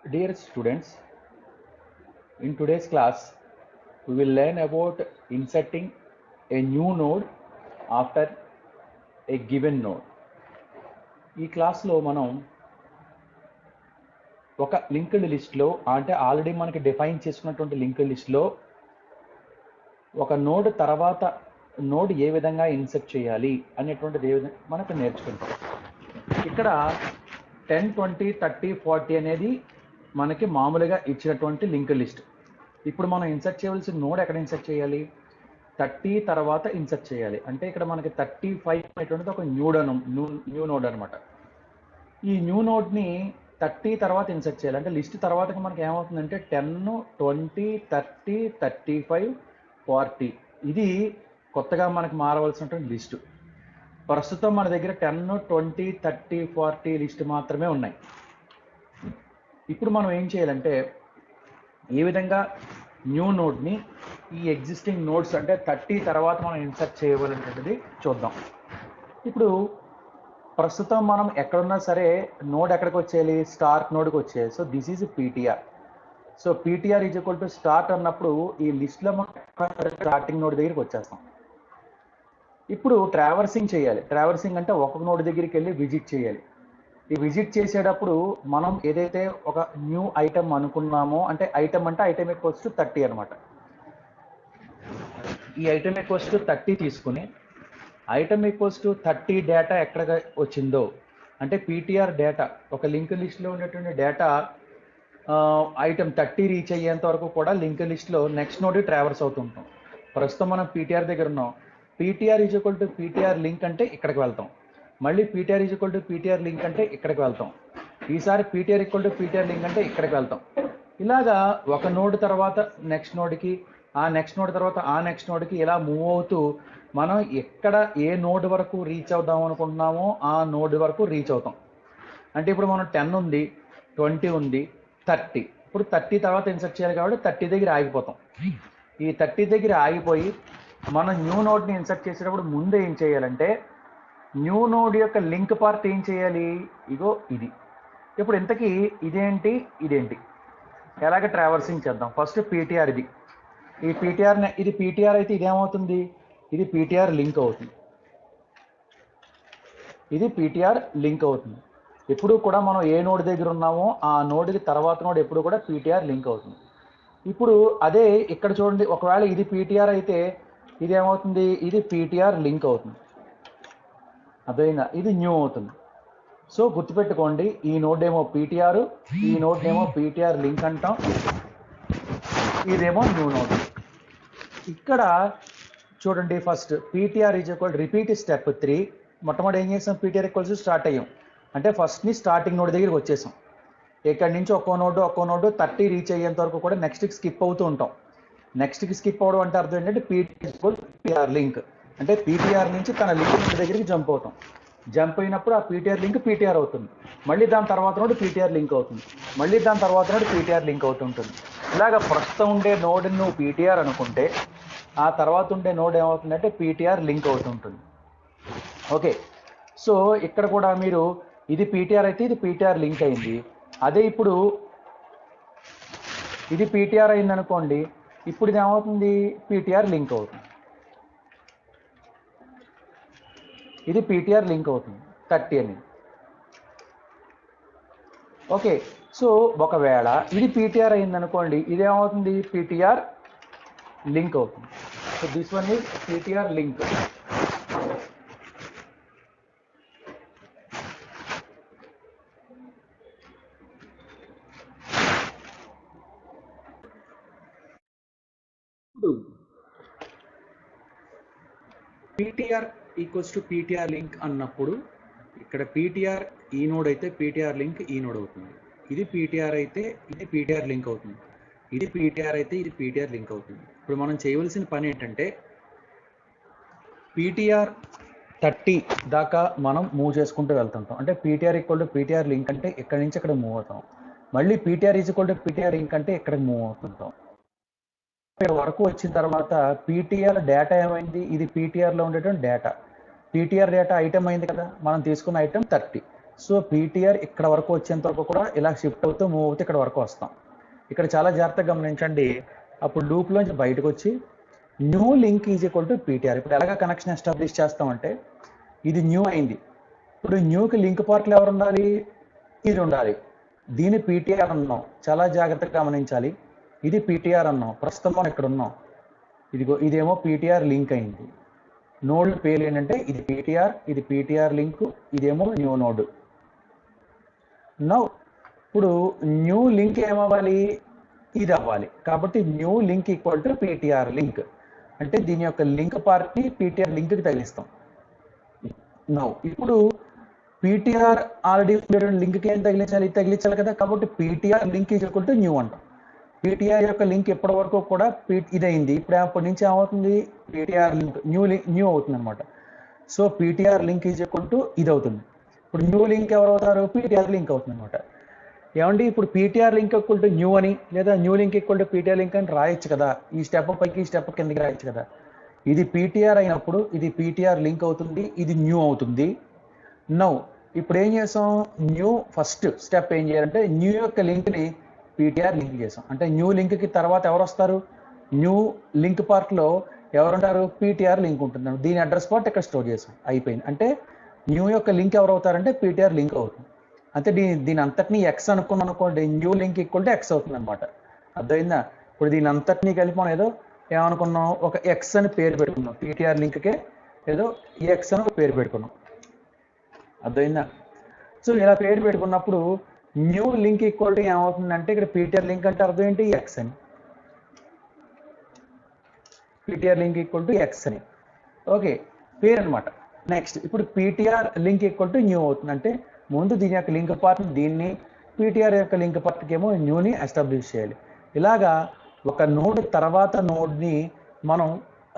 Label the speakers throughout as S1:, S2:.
S1: Dear students, in today's class, we will learn about inserting a new node after a given node. ఈ క్లాస్లో మనం ఒక linked లిస్ట్లో అంటే ఆల్రెడీ మనకి డిఫైన్ చేసుకున్నటువంటి లింక్డ్ లిస్ట్లో ఒక నోడ్ తర్వాత నోడ్ ఏ విధంగా ఇన్సర్ట్ చేయాలి అనేటువంటిది ఏ విధంగా మనకు నేర్చుకుంటాం ఇక్కడ టెన్ ట్వంటీ థర్టీ ఫార్టీ అనేది మనకి మామూలుగా ఇచ్చినటువంటి లింక్ లిస్ట్ ఇప్పుడు మనం ఇన్సర్ట్ చేయవలసిన నోడ్ ఎక్కడ ఇన్సర్ట్ చేయాలి థర్టీ తర్వాత ఇన్సర్ట్ చేయాలి అంటే ఇక్కడ మనకి థర్టీ ఫైవ్ అనేటువంటిది ఒక న్యూ డన్ న్యూ న్యూ నోడ్ అనమాట ఈ న్యూ నోడ్ని థర్టీ తర్వాత ఇన్సర్ట్ చేయాలి అంటే లిస్ట్ తర్వాత మనకి ఏమవుతుందంటే ten twenty thirty thirty five forty ఇది కొత్తగా మనకి మారవలసినటువంటి లిస్టు ప్రస్తుతం మన దగ్గర ten twenty thirty forty list మాత్రమే ఉన్నాయి ఇప్పుడు మనం ఏం చేయాలంటే ఏ విధంగా న్యూ నోడ్ని ఈ ఎగ్జిస్టింగ్ నోడ్స్ అంటే థర్టీ తర్వాత మనం ఇన్సర్ట్ చేయవలనేటువంటిది చూద్దాం ఇప్పుడు ప్రస్తుతం మనం ఎక్కడున్నా సరే నోడ్ ఎక్కడికి వచ్చేయాలి స్టార్ట్ నోడ్కి వచ్చేయాలి so this is PTR so PTR is equal to start అన్నప్పుడు ఈ లిస్ట్లో మనం స్టార్టింగ్ నోడ్ దగ్గరికి వచ్చేస్తాం ఇప్పుడు ట్రావర్సింగ్ చేయాలి ట్రావర్సింగ్ అంటే ఒక్కొక్క నోడ్ దగ్గరికి వెళ్ళి విజిట్ చేయాలి ఈ విజిట్ చేసేటప్పుడు మనం ఏదైతే ఒక న్యూ ఐటమ్ అనుకున్నామో అంటే ఐటమ్ అంటే ఐటమ్ ఈక్వల్స్ టు థర్టీ అనమాట ఈ ఐటమ్ ఈక్వల్స్ టు థర్టీ తీసుకుని item equals to thirty data ఎక్కడ వచ్చిందో అంటే పీటీఆర్ డేటా ఒక లింక్ లిస్ట్లో ఉన్నటువంటి డేటా ఐటమ్ థర్టీ రీచ్ అయ్యేంత వరకు కూడా లింక్ లిస్ట్లో నెక్స్ట్ నోడ్ ట్రావర్స్ అవుతుంటాం ప్రస్తుతం మనం పీటీఆర్ దగ్గర ఉన్నాం PTR is equal to PTR link అంటే ఇక్కడికి వెళ్తాం మళ్ళీ PTR is equal to PTR link అంటే ఇక్కడికి వెళ్తాం ఈసారి PTR equal to PTR link అంటే ఇక్కడికి వెళ్తాం ఇలాగా ఒక నోడ్ తర్వాత నెక్స్ట్ నోడ్కి ఆ నెక్స్ట్ నోడ్ తర్వాత ఆ నెక్స్ట్ నోడ్కి ఇలా మూవ్ అవుతూ మనం ఎక్కడ ఏ నోడ్ వరకు రీచ్ అవుదాం అనుకుంటున్నామో ఆ నోడ్ వరకు రీచ్ అవుతాం అంటే ఇప్పుడు మనం టెన్ ఉంది ట్వంటీ ఉంది థర్టీ ఇప్పుడు థర్టీ తర్వాత ఇన్సర్ట్ చేయాలి కాబట్టి థర్టీ దగ్గర ఆగిపోతాం ఈ థర్టీ దగ్గర ఆగిపోయి మనం న్యూ నోడ్ని ఇన్సర్ట్ చేసేటప్పుడు ముందు ఏం చేయాలంటే న్యూ నోడ్ యొక్క లింక్ పార్ట్ ఏం చేయాలి ఇగో ఇది ఇప్పుడు ఇంతకీ ఇదేంటి ఇదేంటి ఎలాగ ట్రావర్సింగ్ చేద్దాం ఫస్ట్ పీటీఆర్ ఇది ఈ పీటీఆర్ ఇది పీటీఆర్ అయితే ఇదేమవుతుంది ఇది పీటీఆర్ లింక్ అవుతుంది ఇది పీటీఆర్ లింక్ అవుతుంది ఎప్పుడు కూడా మనం ఏ నోడ్ దగ్గర ఉన్నామో ఆ నోడ్కి తర్వాత నోడ్ ఎప్పుడు కూడా పీటీఆర్ లింక్ అవుతుంది ఇప్పుడు అదే ఇక్కడ చూడండి ఒకవేళ ఇది పీటీఆర్ అయితే ఇది ఏమవుతుంది ఇది పీటీఆర్ లింక్ అవుతుంది అదైనా ఇది న్యూ అవుతుంది సో గుర్తుపెట్టుకోండి ఈ నోడ్ ఏమో పీటీఆర్ ఈ నోడ్ ఏమో పీటీఆర్ లింక్ అంటాం ఇదేమో న్యూ నోడ్ ఇక్కడ చూడండి first PTR is equal repeat step three మొట్టమొదటి ఏం చేసాం పీటీఆర్ ఈక్వల్స్ స్టార్ట్ అయ్యాం అంటే ఫస్ట్ని స్టార్టింగ్ నోడ్ దగ్గరికి వచ్చేసాం ఇక్కడి నుంచి ఒక్కో నోడు ఒక్కో నోడు థర్టీ రీచ్ అయ్యేంత వరకు కూడా నెక్స్ట్కి స్కిప్ అవుతూ ఉంటాం నెక్స్ట్కి స్కిప్ అవడం అంటే అర్థం ఏంటంటే పీటీఆర్ లింక్ అంటే పీటీఆర్ నుంచి తన లింక్ దగ్గరికి జంప్ అవుతాం జంప్ అయినప్పుడు ఆ పీటీఆర్ లింక్ పీటీఆర్ అవుతుంది మళ్ళీ దాని తర్వాత నోడు పీటీఆర్ లింక్ అవుతుంది మళ్ళీ దాని తర్వాత నోడు పీటీఆర్ లింక్ అవుతుంటుంది ఇలాగ ప్రస్తుతం ఉండే నోడ్ నువ్వు పీటీఆర్ అనుకుంటే ఆ తర్వాత ఉండే నోడ్ ఏమవుతుందంటే పీటీఆర్ లింక్ అవుతుంటుంది ఓకే సో ఇక్కడ కూడా మీరు ఇది పీటీఆర్ అయితే ఇది పీటీఆర్ లింక్ అయింది అదే ఇప్పుడు ఇది పీటీఆర్ అయింది అనుకోండి ఇప్పుడు ఇది ఏమవుతుంది పీటీఆర్ లింక్ అవుతుంది ఇది పీటీఆర్ లింక్ అవుతుంది థర్టీ అనేది ఓకే సో ఒకవేళ ఇది పీటీఆర్ అయింది అనుకోండి ఇది ఏమవుతుంది పీటీఆర్ లింక్ అవుతుంది so this one is PTR link ఇప్పుడు PTR equals to PTR link అన్నప్పుడు ఇక్కడ పీటీఆర్ ఈ నోడ్ అయితే పీటీఆర్ లింక్ ఈ నోడ్ అవుతుంది ఇది పీటీఆర్ అయితే ఇది పీటీఆర్ లింక్ అవుతుంది ఇది పీటీఆర్ అయితే ఇది పీటీఆర్ లింక్ అవుతుంది ఇప్పుడు మనం చేయవలసిన పని ఏంటంటే పీటీఆర్ థర్టీ దాకా మనం మూవ్ చేసుకుంటూ వెళ్తుంటాం అంటే PTR equal to PTR link అంటే ఇక్కడ నుంచి ఇక్కడ మూవ్ అవుతాం మళ్ళీ PTR is equal to PTR link అంటే ఇక్కడికి మూవ్ అవుతుంటాం ఇక్కడ వరకు వచ్చిన తర్వాత పీటీఆర్ డేటా ఏమైంది ఇది పీటీఆర్లో ఉండేటువంటి డేటా పీటీఆర్ డేటా ఐటమ్ అయింది కదా మనం తీసుకున్న ఐటమ్ థర్టీ సో పీటీఆర్ ఇక్కడ వరకు వచ్చేంత వరకు కూడా ఇలా షిఫ్ట్ అవుతూ మూవ్ అవుతూ ఇక్కడ వరకు వస్తాం ఇక్కడ చాలా జాగ్రత్తగా గమనించండి అప్పుడు లూప్లోంచి బయటకు వచ్చి new link is equal to PTR ఇప్పుడు ఎలాగ కనెక్షన్ ఎస్టాబ్లిష్ చేస్తామంటే ఇది న్యూ అయింది ఇప్పుడు న్యూకి లింక్ పార్ట్లు ఎవరు ఉండాలి ఇది ఉండాలి దీని పీటీఆర్ అన్నాం చాలా జాగ్రత్తగా గమనించాలి ఇది పీటీఆర్ అన్నాం ప్రస్తుతం మనం ఇక్కడ ఉన్నాం ఇదిగో ఇదేమో పీటీఆర్ లింక్ అయింది నోడ్ పేరు ఏంటంటే ఇది పీటీఆర్ ఇది పీటీఆర్ లింక్ ఇదేమో న్యూ నోడ్ నౌ ఇప్పుడు న్యూ లింక్ ఏమవ్వాలి ఇది అవ్వాలి కాబట్టి new link equal to PTR link అంటే దీని యొక్క లింక్ పార్ట్ని పీటీఆర్ లింక్కి తగిలిస్తాం నౌ ఇప్పుడు పీటీఆర్ ఆల్రెడీ లింక్కి ఏం తగిలించాలి ఇది తగిలించాలి కదా కాబట్టి PTR link is equal to new అంటాం పీటీఆర్ యొక్క లింక్ ఇప్పటి వరకు కూడా పీ ఇదైంది ఇప్పుడు అప్పటి నుంచి ఏమవుతుంది PTR link new link new అవుతుంది అనమాట so PTR link is equal to ఇది అవుతుంది ఇప్పుడు న్యూ లింక్ ఎవరు అవుతారు పీటీఆర్ లింక్ అవుతుంది అనమాట ఏమండి ఇప్పుడు PTR link equal to new అని లేదా new link equal to PTR link అని రాయొచ్చు కదా ఈ స్టెప్ పైకి ఈ స్టెప్ కిందకి రాయొచ్చు కదా ఇది పీటీఆర్ అయినప్పుడు ఇది పీటీఆర్ లింక్ అవుతుంది ఇది న్యూ అవుతుంది నౌ ఇప్పుడు ఏం చేసాం న్యూ ఫస్ట్ స్టెప్ ఏం చేయాలంటే న్యూ యొక్క లింక్ని పీటీఆర్ లింక్ చేసాం అంటే న్యూ లింక్కి తర్వాత ఎవరు వస్తారు న్యూ లింక్ పార్ట్లో ఎవరుంటారు పీటీఆర్ లింక్ ఉంటుంది దీని అడ్రస్ పార్ట్ ఇక్కడ స్టోర్ చేసాం అయిపోయింది అంటే న్యూ యొక్క లింక్ ఎవరు అవుతారంటే పీటీఆర్ లింక్ అవుతుంది అంటే దీని దీని అంతటిని ఎక్స్ అనుకున్నాం అనుకోండి new link equal to X అవుతుంది అనమాట అర్థమైందా ఇప్పుడు దీని అంతటిని కలిపి మనం ఏదో ఏమనుకున్నాం ఒక ఎక్స్ అని పేరు పెట్టుకున్నాం పీటీఆర్ లింక్కే ఏదో ఎక్స్ అని ఒక పేరు పెట్టుకున్నాం అర్థమైందా సో ఇలా పేరు పెట్టుకున్నప్పుడు న్యూ లింక్ ఈక్వల్ టు ఏమవుతుందంటే ఇక్కడ పీటీఆర్ లింక్ అంటే అర్థం ఏంటి ఎక్స్ అని PTR link equal to X అని ఓకే పేరు అనమాట నెక్స్ట్ ఇప్పుడు PTR link equal to new అవుతుంది అంటే ముందు దీని యొక్క లింక్ పార్ట్ దీన్ని పీటీఆర్ యొక్క లింక్ పార్ట్కి ఏమో న్యూని ఎస్టాబ్లిష్ చేయాలి ఇలాగా ఒక నోడ్ తర్వాత నోడ్ని మనం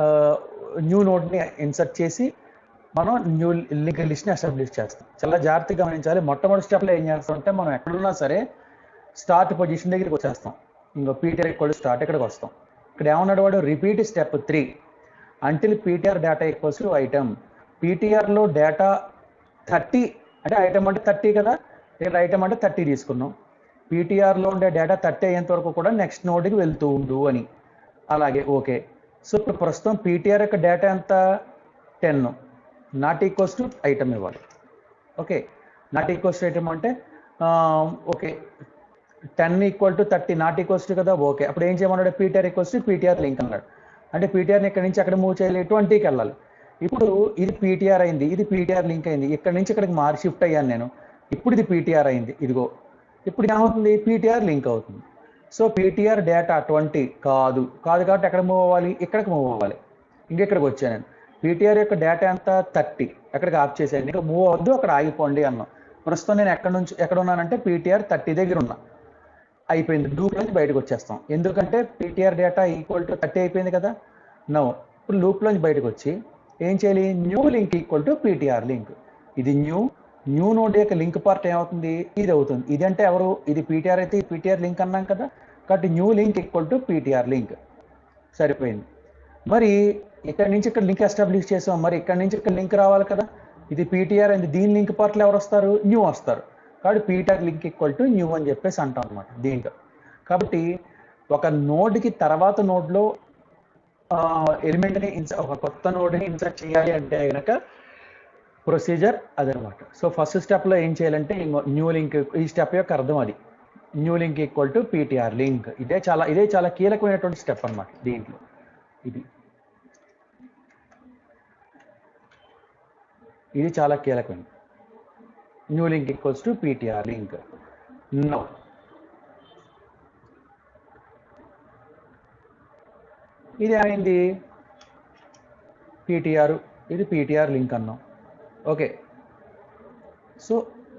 S1: న్యూ నోడ్ని ఇన్సర్ట్ చేసి మనం న్యూ లింక్ లిస్ట్ని ఎస్టాబ్లిష్ చేస్తాం చాలా జాగ్రత్తగా గమనించాలి మొట్టమొదటి స్టెప్లో ఏం చేస్తామంటే మనం ఎక్కడున్నా సరే స్టార్ట్ పొజిషన్ దగ్గరికి వచ్చేస్తాం ఇంకో పీటీఆర్ ఈక్వల్ స్టార్ట్ ఇక్కడికి వస్తాం ఇక్కడ ఏమన్నాడు వాడు repeat step three until PTR data equals to item పీటీఆర్లో డేటా థర్టీ అంటే ఐటమ్ అంటే థర్టీ కదా ఇక్కడ ఐటమ్ అంటే థర్టీ తీసుకున్నాం పీటీఆర్లో ఉండే డేటా థర్టీ అయ్యేంత వరకు కూడా నెక్స్ట్ నోడ్కి వెళ్తూ ఉండు అని అలాగే ఓకే సో ఇప్పుడు ప్రస్తుతం పీటీఆర్ యొక్క డేటా ఎంత ten not equals to item ఇవ్వాలి okay not equals to item అంటే okay ten equal to thirty not equals to కదా ఓకే అప్పుడు ఏం చేయమన్నాడు PTR equals to PTR link అన్నాడు అంటే పీటీఆర్ని ఇక్కడ నుంచి అక్కడ మూవ్ చేయాలి ట్వంటీకి వెళ్ళాలి ఇప్పుడు ఇది పీటీఆర్ అయింది ఇది పీటీఆర్ లింక్ అయింది ఇక్కడ నుంచి ఇక్కడికి మారి షిఫ్ట్ అయ్యాను నేను ఇప్పుడు ఇది పీటీఆర్ అయింది ఇదిగో ఇప్పుడు ఏమవుతుంది పీటీఆర్ లింక్ అవుతుంది సో పీటీఆర్ డేటా ట్వంటీ కాదు కాదు కాబట్టి ఎక్కడ మూవ్ అవ్వాలి ఇక్కడికి మూవ్ అవ్వాలి ఇంకెక్కడికి వచ్చాను నేను పీటీఆర్ యొక్క డేటా ఎంత థర్టీ ఎక్కడికి ఆఫ్ చేశాను ఇంకా మూవ్ అవ్వద్దు అక్కడ ఆగిపోండి అన్నాం ప్రస్తుతం నేను ఎక్కడ నుంచి ఎక్కడ ఉన్నానంటే పీటీఆర్ థర్టీ దగ్గర ఉన్నా అయిపోయింది లూప్ నుంచి బయటకు వచ్చేస్తాం ఎందుకంటే PTR data equal to thirty అయిపోయింది కదా నో ఇప్పుడు లూప్ నుంచి బయటకు వచ్చి ఏం చేయాలి new link equal to PTR link ఇది న్యూ న్యూ నోడ్ యొక్క లింక్ పార్ట్ ఏమవుతుంది ఇది అవుతుంది ఇది అంటే ఎవరు ఇది పీటీఆర్ అయితే పీటీఆర్ లింక్ అన్నాం కదా కాబట్టి new link equal to PTR link సరిపోయింది మరి ఇక్కడ నుంచి ఇక్కడ లింక్ ఎస్టాబ్లిష్ చేసాం మరి ఇక్కడ నుంచి ఇక్కడ లింక్ రావాలి కదా ఇది పీటీఆర్ అండ్ దీని లింక్ పార్ట్లు ఎవరు వస్తారు న్యూ వస్తారు కాబట్టి PTR link equal to new అని చెప్పేసి అంటాం అనమాట దీంట్లో కాబట్టి ఒక నోడ్కి తర్వాత నోడ్లో ఎలిమెంట్ని ఇన్స ఒక కొత్త నోడ్ని ఇన్సర్ట్ చేయాలి అంటే కనుక ప్రొసీజర్ అదనమాట సో ఫస్ట్ స్టెప్లో ఏం చేయాలంటే న్యూ లింక్ ఈ స్టెప్ యొక్క అర్థం అది new link equal to PTR link ఇదే చాలా ఇదే చాలా కీలకమైనటువంటి స్టెప్ అన్నమాట దీంట్లో ఇది ఇది చాలా కీలకమైనది new link equals to PTR link no ఇది ఏమైంది పీటీఆర్ ఇది పీటీఆర్ లింక్ అన్నాం ఓకే సో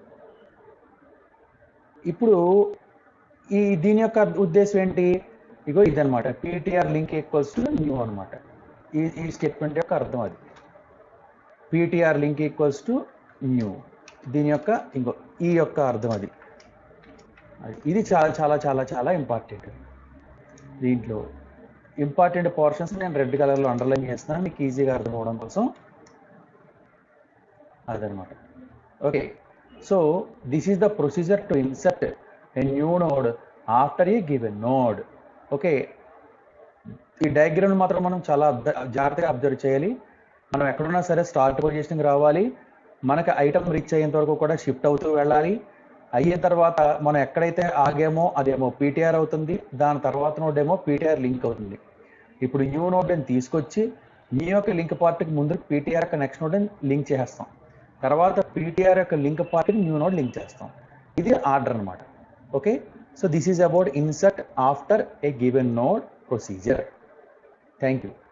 S1: ఇప్పుడు ఈ దీని యొక్క ఉద్దేశం ఏంటి ఇగో ఇదనమాట PTR link equals to new అనమాట ఈ ఈ స్టేట్మెంట్ యొక్క అర్థం అది PTR link equals to new దీని యొక్క ఇంకో ఈ యొక్క అర్థం అది అది. ఇది చాలా చాలా చాలా చాలా ఇంపార్టెంట్ దీంట్లో ఇంపార్టెంట్ పోర్షన్స్ నేను రెడ్ కలర్లో అండర్లైన్ చేస్తున్నాను మీకు ఈజీగా అర్థం అవడం కోసం అదనమాట okay so this is the procedure to insert a new node after a given node okay ఈ డయాగ్రామ్ మాత్రం మనం చాలా అబ్జ- జాగ్రత్తగా అబ్జర్వ్ చేయాలి మనం ఎక్కడున్నా సరే స్టార్ట్ పొజిషన్కి రావాలి మనకి ఐటమ్ రీచ్ అయ్యేంత వరకు కూడా షిఫ్ట్ అవుతూ వెళ్ళాలి అయిన తర్వాత మనం ఎక్కడైతే ఆగామో అదేమో పీటీఆర్ అవుతుంది దాని తర్వాత నోడ్ ఏమో పీటీఆర్ లింక్ అవుతుంది ఇప్పుడు న్యూ నోడ్ అని తీసుకొచ్చి మీ యొక్క లింక్ పార్ట్కి ముందు పీటీఆర్ యొక్క నెక్స్ట్ నోడ్ లింక్ చేసేస్తాం తర్వాత పీటీఆర్ యొక్క లింక్ పార్ట్కి న్యూ నోడ్ లింక్ చేస్తాం ఇది ఆర్డర్ అనమాట okay so this is about insert after a given node procedure thank you